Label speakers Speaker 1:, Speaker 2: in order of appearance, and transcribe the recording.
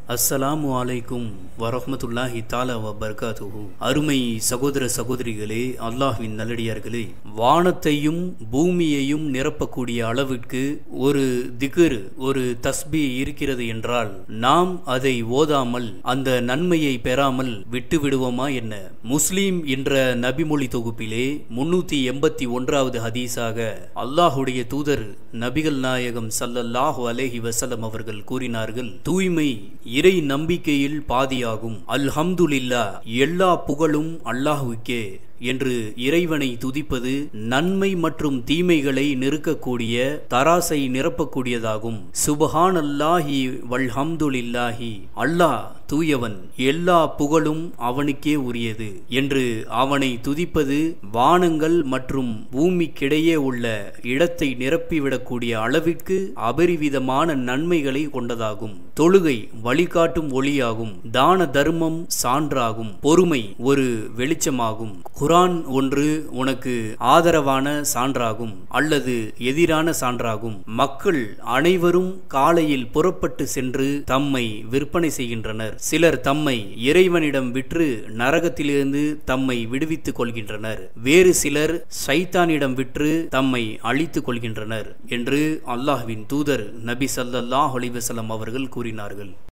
Speaker 1: அஸ்ஸலாமு அலைக்கும் வரஹ்மத்துல்லாஹி தாலா வ பர்காத்துஹு அருமை சகோதர சகோதரிகளே அல்லாஹ்வின் நல்லடியார்களே வானத்தையும் பூமியையும் நிரப்பக்கூடிய அளவிற்கு ஒரு திக்ர் ஒரு தஸ்பி இருக்கிறது என்றால் நாம் அதை ஓதாமல் அந்த நன்மையை பெறாமல் விட்டு விடுவோமா என்ன முஸ்லீம் என்ற நபிமொழி தொகுப்பிலே முன்னூத்தி எண்பத்தி ஒன்றாவது ஹதீஸாக அல்லாஹுடைய தூதர் நபிகள் நாயகம் சல்லல்லாஹு அலேஹி வசலம் அவர்கள் கூறினார்கள் தூய்மை இறை நம்பிக்கையில் பாதியாகும் அல்ஹம்துலில்லா எல்லா புகழும் அல்லாஹுக்கே என்று இறைவனை துதிப்பது நன்மை மற்றும் தீமைகளை நெருக்கக்கூடிய தராசை நிரப்பக்கூடியதாகும் சுபஹான் அல்லாஹி வல்ஹம்துலில்லாஹி அல்லாஹ் தூயவன் எல்லா புகழும் அவனுக்கே உரியது என்று அவனை துதிப்பது வானங்கள் மற்றும் பூமிக்கிடையே உள்ள இடத்தை நிரப்பிவிடக்கூடிய அளவிற்கு அபரிவிதமான நன்மைகளை கொண்டதாகும் தொழுகை வழிகாட்டும் ஒளியாகும் தான தர்மம் சான்றாகும் பொறுமை ஒரு வெளிச்சமாகும் குரான் ஒன்று உனக்கு ஆதரவான சான்றாகும் அல்லது எதிரான சான்றாகும் மக்கள் அனைவரும் காலையில் புறப்பட்டு சென்று தம்மை விற்பனை செய்கின்றனர் சிலர் தம்மை இறைவனிடம் விற்று நரகத்திலிருந்து தம்மை விடுவித்துக் கொள்கின்றனர் வேறு சிலர் சைத்தானிடம் விற்று தம்மை அழித்துக் கொள்கின்றனர் என்று அல்லாஹ்வின் தூதர் நபி சல்லாஹ் அலிவசலம் அவர்கள் கூறினார்கள்